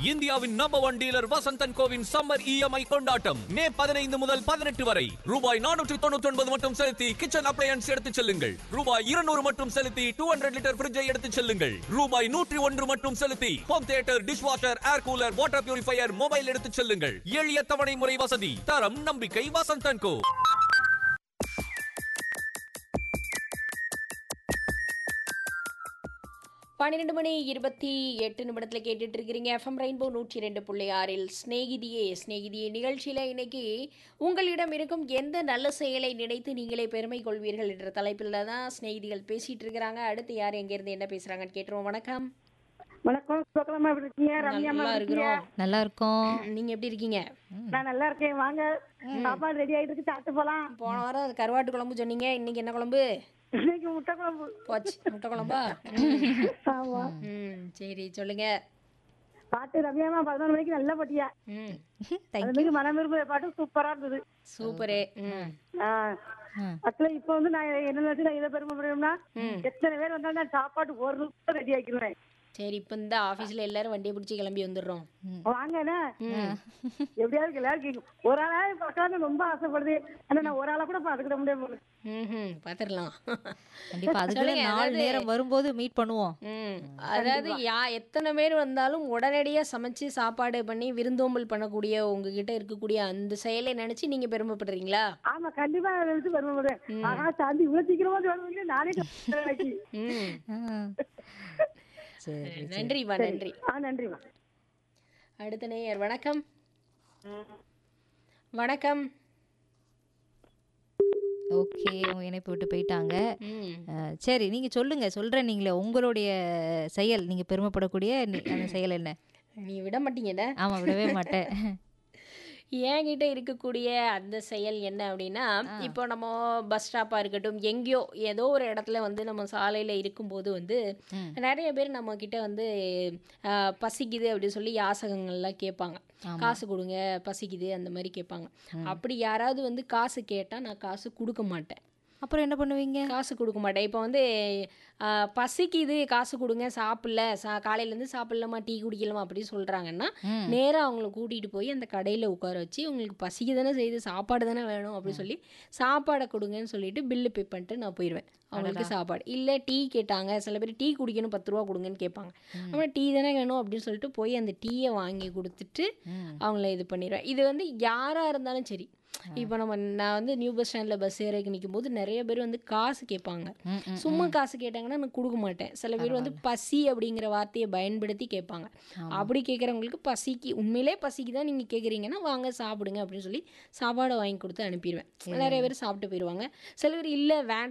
இந்தியாவின் number one dealer Vasanthan கோவின் summer EMI கொண்டாட்டம் மே பதினைந்து முதல் பதினெட்டு வரை ரூபாய் நானூற்றி தொண்ணூற்றி ஒன்பது மட்டும் செலுத்தி கிச்சன் அப்ளையன்ஸ் எடுத்துச் செல்லுங்கள் ரூபாய் இருநூறு மட்டும் செலுத்தி டூ ஹண்ட்ரட் லிட்டர் ஃபிரிட்ஜை எடுத்துச் செல்லுங்கள் ரூபாய் நூற்றி ஒன்று மட்டும் செலுத்தி home theatre dish washer air cooler water purifier mobile எடுத்துச் செல்லுங்கள் எளிய தவணை முறை வசதி தரம் நம்பிக்கை வசந்தன் கோ பன்னிரெண்டு மணி இருபத்தி எட்டு நிமிடத்தில் கேட்டுட்டு இருக்கிறீங்க எஃப்எம் ரெயின்போ நூற்றி ரெண்டு புள்ளி ஆறில் ஸ்நேகிதியே ஸ்நேகிதியே நிகழ்ச்சியில் இன்னைக்கு உங்களிடம் இருக்கும் எந்த நல்ல செயலை நினைத்து நீங்களே பெருமை கொள்வீர்கள் என்ற தலைப்பில் தான் ஸ்நேகிதிகள் பேசிட்டு இருக்கிறாங்க அடுத்து யார் எங்கேருந்து என்ன பேசுகிறாங்கன்னு கேட்டுருவோம் வணக்கம் வணக்கம் சுபகலமா எப்படி இருக்கீங்க ரம்யாமா நல்லா எப்படி இருக்கீங்க இருக்கிறோம் நல்லா இருக்கோம் நீங்கள் எப்படி இருக்கீங்க நான் நல்லா இருக்கேன் வாங்க சாப்பாடு ரெடி ஆயிட்டு இருக்கு சாப்பிட்டு போலாம் போன வாரம் அது கருவாட்டு குழம்பு சொன்னீங்க இன்னைக்கு என்ன குழம்பு இன்னைக்கு முட்டை குழம்பு போச்சு முட்டை குழம்பா ஆமா ம் சரி சொல்லுங்க பாட்டு ரம்யாமா பதினொன்று மணிக்கு நல்ல பாட்டியா ம் அது மாதிரி மனம் விரும்புகிற பாட்டு சூப்பரா இருந்தது சூப்பரு ம் ஆஹ் ஆக்சுவலா இப்ப வந்து நான் என்ன நினைச்சு நான் இதை பெருமைப்படுறேன்னா எத்தனை பேர் வந்தாலும் நான் சாப்பாடு ஒரு நிமிஷம் ரெடி ஆக்கிடுவேன் சரி இப்போ இந்த ஆஃபீஸில் எல்லாரும் வண்டியை பிடிச்சி கிளம்பி வந்துடுறோம் வாங்கண்ணே எப்படியாவது எல்லாரும் கேட்கும் ஒரு ஆளா பார்க்கலாம்னு ரொம்ப ஆசைப்படுது ஆனா நான் ஒரு ஆளா கூட பாத்துக்கிட முடியாது ம் பார்த்துடலாம் கண்டிப்பா அதுக்குள்ள சொல்லுங்க, நாலு அதாவது- நேரம் வரும்போது மீட் பண்ணுவோம் ம் அதாவது யா எத்தனை பேர் வந்தாலும் உடனடியாக சமைச்சு சாப்பாடு பண்ணி விருந்தோம்பல் பண்ணக்கூடிய உங்ககிட்ட இருக்கக்கூடிய அந்த செயலை நினைச்சு நீங்க பெருமைப்படுறீங்களா ஆமா கண்டிப்பா அதை நினைச்சு பெருமைப்படுறேன் ஆனா சாந்தி இவ்வளவு சீக்கிரமா சொல்லுவீங்க நானே கஷ்டப்படுறேன் இன்னைக்கு. ம் சரி நன்றிம்மா நன்றி ஆ நன்றிமா அடுத்த நேயர் வணக்கம் வணக்கம் ஓகே உங்க இணைப்பு விட்டு போயிட்டாங்க ம் அஹ், சரி நீங்க சொல்லுங்க சொல்றேன் நீங்களே உங்களுடைய செயல் நீங்க பெருமைப்படக்கூடிய நி- அந்த செயல் என்ன நீ விட மாட்டீங்கடா ஆமா விடவே மாட்டேன் என்கிட்ட இருக்கக்கூடிய அந்த செயல் என்ன அப்படின்னா இப்போ நம்ம பஸ் ஸ்டாப்பாக இருக்கட்டும் எங்கேயோ ஏதோ ஒரு இடத்துல வந்து நம்ம சாலையில் இருக்கும்போது வந்து நிறைய பேர் நம்ம கிட்ட வந்து ஆஹ், பசிக்குது அப்படின்னு சொல்லி யாசகங்கள்லாம் கேட்பாங்க காசு கொடுங்க பசிக்குது அந்த மாதிரி கேட்பாங்க அப்படி யாராவது வந்து காசு கேட்டால் நான் காசு கொடுக்க மாட்டேன் அப்புறம் என்ன பண்ணுவீங்க காசு கொடுக்க மாட்டேன் இப்போ வந்து ஆஹ், பசிக்குது காசு கொடுங்க சாப்பிடல சா காலையிலேருந்து சாப்பிடலாமா டீ குடிக்கலாமா அப்படின்னு சொல்கிறாங்கன்னா நேராக அவங்கள கூட்டிகிட்டு போய் அந்த கடையில் உட்கார வச்சு உங்களுக்கு பசிக்கு தானே செய்யுது சாப்பாடு தானே வேணும் அப்படின்னு சொல்லி சாப்பாடை கொடுங்கன்னு சொல்லிட்டு பில்லு பே பண்ணிட்டு நான் போயிடுவேன் அவங்களுக்கு சாப்பாடு இல்லை டீ கேட்டாங்க சில பேர் டீ குடிக்கணும் பத்து ரூபா கொடுங்கன்னு கேட்பாங்க அப்புறம் டீ தானே வேணும் அப்படின்னு சொல்லிட்டு போய் அந்த டீயை வாங்கி கொடுத்துட்டு அவங்கள இது பண்ணிடுவேன் இது வந்து யாராக இருந்தாலும் சரி இப்போ நம்ம நான் வந்து நியூ பஸ் ஸ்டாண்டில் பஸ் ஏறக்கு நிற்கும் போது நிறைய பேர் வந்து காசு கேட்பாங்க சும்மா காசு கேட்டாங்கன்னா நான் கொடுக்க மாட்டேன் சில பேர் வந்து பசி அப்படிங்கிற வார்த்தையை பயன்படுத்தி கேட்பாங்க அப்படி கேட்குறவங்களுக்கு பசிக்கு உண்மையிலே பசிக்கு தான் நீங்கள் கேட்குறீங்கன்னா வாங்க சாப்பிடுங்க அப்படின்னு சொல்லி சாப்பாடை வாங்கி கொடுத்து அனுப்பிடுவேன் நிறைய பேர் சாப்பிட்டு போயிடுவாங்க சில பேர் இல்லை வேண்டாம்